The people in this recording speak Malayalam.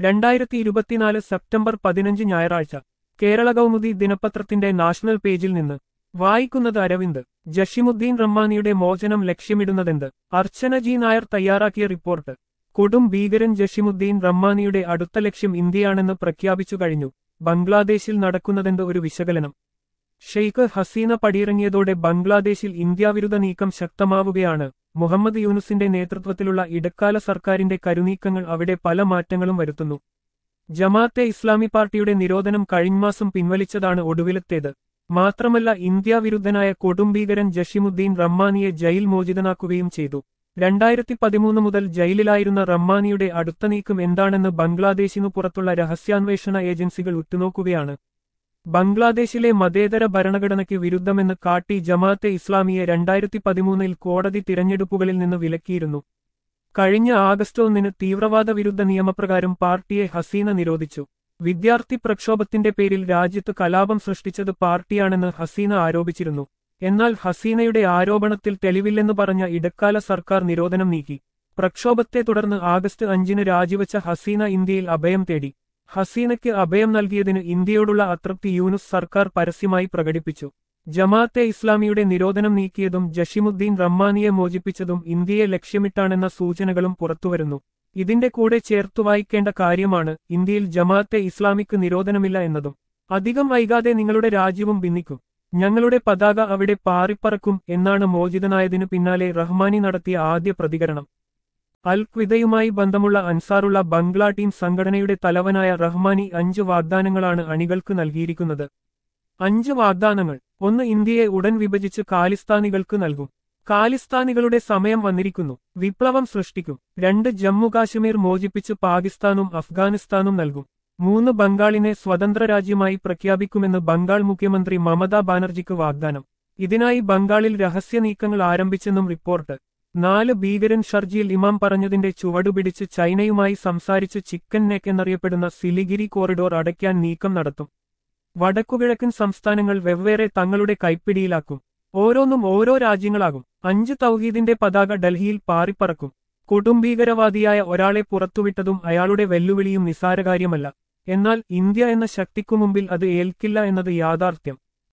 രണ്ടായിരത്തി ഇരുപത്തിനാല് സെപ്റ്റംബർ പതിനഞ്ച് ഞായറാഴ്ച കേരള കൗമുദി ദിനപത്രത്തിന്റെ നാഷണൽ പേജിൽ നിന്ന് വായിക്കുന്നത് അരവിന്ദ് ജഷിമുദ്ദീൻ റഹ്മാനിയുടെ മോചനം ലക്ഷ്യമിടുന്നതെന്ത് അർച്ചന ജി നായർ തയ്യാറാക്കിയ റിപ്പോർട്ട് കൊടും ഭീകരൻ ജഷിമുദ്ദീൻ റഹ്മാനിയുടെ അടുത്ത ലക്ഷ്യം ഇന്ത്യയാണെന്ന് പ്രഖ്യാപിച്ചു കഴിഞ്ഞു ബംഗ്ലാദേശിൽ നടക്കുന്നതെന്ത് ഒരു വിശകലനം ഷെയ്ഖ് ഹസീന പടിയിറങ്ങിയതോടെ ബംഗ്ലാദേശിൽ ഇന്ത്യാവിരുദ്ധ നീക്കം ശക്തമാവുകയാണ് മുഹമ്മദ് യൂനുസിന്റെ നേതൃത്വത്തിലുള്ള ഇടക്കാല സർക്കാരിന്റെ കരുനീക്കങ്ങൾ അവിടെ പല മാറ്റങ്ങളും വരുത്തുന്നു ജമാഅത്തെ ഇസ്ലാമി പാർട്ടിയുടെ നിരോധനം കഴിഞ്ഞമാസം പിൻവലിച്ചതാണ് ഒടുവിലത്തേത് മാത്രമല്ല ഇന്ത്യാവിരുദ്ധനായ കൊടുംഭീകരൻ ജഷിമുദ്ദീൻ റഹ്മാനിയെ ജയിൽ മോചിതനാക്കുകയും ചെയ്തു രണ്ടായിരത്തി പതിമൂന്ന് മുതൽ ജയിലിലായിരുന്ന റഹ്മാനിയുടെ അടുത്ത നീക്കം എന്താണെന്ന് ബംഗ്ലാദേശിനു പുറത്തുള്ള രഹസ്യാന്വേഷണ ഏജൻസികൾ ഉറ്റുനോക്കുകയാണ് ബംഗ്ലാദേശിലെ മതേതര ഭരണഘടനയ്ക്ക് വിരുദ്ധമെന്ന് കാട്ടി ജമാഅത്തെ ഇസ്ലാമിയെ രണ്ടായിരത്തി പതിമൂന്നിൽ കോടതി തിരഞ്ഞെടുപ്പുകളിൽ നിന്ന് വിലക്കിയിരുന്നു കഴിഞ്ഞ ആഗസ്റ്റ് ഒന്നിന് തീവ്രവാദ വിരുദ്ധ നിയമപ്രകാരം പാർട്ടിയെ ഹസീന നിരോധിച്ചു വിദ്യാർത്ഥി പ്രക്ഷോഭത്തിന്റെ പേരിൽ രാജ്യത്ത് കലാപം സൃഷ്ടിച്ചത് പാർട്ടിയാണെന്ന് ഹസീന ആരോപിച്ചിരുന്നു എന്നാൽ ഹസീനയുടെ ആരോപണത്തിൽ തെളിവില്ലെന്ന് പറഞ്ഞ ഇടക്കാല സർക്കാർ നിരോധനം നീക്കി പ്രക്ഷോഭത്തെ തുടർന്ന് ആഗസ്റ്റ് അഞ്ചിന് രാജിവെച്ച ഹസീന ഇന്ത്യയിൽ അഭയം തേടി ഹസീനയ്ക്ക് അഭയം നൽകിയതിന് ഇന്ത്യയോടുള്ള അതൃപ്തി യൂനുസ് സർക്കാർ പരസ്യമായി പ്രകടിപ്പിച്ചു ജമാഅത്തെ ഇസ്ലാമിയുടെ നിരോധനം നീക്കിയതും ജഷിമുദ്ദീൻ റഹ്മാനിയെ മോചിപ്പിച്ചതും ഇന്ത്യയെ ലക്ഷ്യമിട്ടാണെന്ന സൂചനകളും പുറത്തുവരുന്നു ഇതിന്റെ കൂടെ ചേർത്തു വായിക്കേണ്ട കാര്യമാണ് ഇന്ത്യയിൽ ജമാഅത്തെ ഇസ്ലാമിക്ക് നിരോധനമില്ല എന്നതും അധികം വൈകാതെ നിങ്ങളുടെ രാജ്യവും ഭിന്നിക്കും ഞങ്ങളുടെ പതാക അവിടെ പാറിപ്പറക്കും എന്നാണ് മോചിതനായതിനു പിന്നാലെ റഹ്മാനി നടത്തിയ ആദ്യ പ്രതികരണം അൽ ഖ്വിദയുമായി ബന്ധമുള്ള അൻസാറുള്ള ബംഗ്ലാ ടീം സംഘടനയുടെ തലവനായ റഹ്മാനി അഞ്ച് വാഗ്ദാനങ്ങളാണ് അണികൾക്ക് നൽകിയിരിക്കുന്നത് അഞ്ച് വാഗ്ദാനങ്ങൾ ഒന്ന് ഇന്ത്യയെ ഉടൻ വിഭജിച്ച് കാലിസ്ഥാനികൾക്ക് നൽകും കാലിസ്ഥാനികളുടെ സമയം വന്നിരിക്കുന്നു വിപ്ലവം സൃഷ്ടിക്കും രണ്ട് ജമ്മു കാശ്മീർ മോചിപ്പിച്ച് പാകിസ്ഥാനും അഫ്ഗാനിസ്ഥാനും നൽകും മൂന്ന് ബംഗാളിനെ സ്വതന്ത്ര രാജ്യമായി പ്രഖ്യാപിക്കുമെന്ന് ബംഗാൾ മുഖ്യമന്ത്രി മമതാ ബാനർജിക്ക് വാഗ്ദാനം ഇതിനായി ബംഗാളിൽ രഹസ്യ നീക്കങ്ങൾ ആരംഭിച്ചെന്നും റിപ്പോർട്ട് നാല് ഭീകരൻ ഷർജിയിൽ ഇമാം പറഞ്ഞതിന്റെ ചുവടുപിടിച്ച് ചൈനയുമായി സംസാരിച്ച് ചിക്കൻ നെക്ക് എന്നറിയപ്പെടുന്ന സിലിഗിരി കോറിഡോർ അടയ്ക്കാൻ നീക്കം നടത്തും വടക്കുകിഴക്കൻ സംസ്ഥാനങ്ങൾ വെവ്വേറെ തങ്ങളുടെ കൈപ്പിടിയിലാക്കും ഓരോന്നും ഓരോ രാജ്യങ്ങളാകും അഞ്ച് തൗഹീദിന്റെ പതാക ഡൽഹിയിൽ പാറിപ്പറക്കും കൊടുംഭീകരവാദിയായ ഒരാളെ പുറത്തുവിട്ടതും അയാളുടെ വെല്ലുവിളിയും നിസാരകാര്യമല്ല എന്നാൽ ഇന്ത്യ എന്ന ശക്തിക്കു മുമ്പിൽ അത് ഏൽക്കില്ല എന്നത് യാഥാർത്ഥ്യം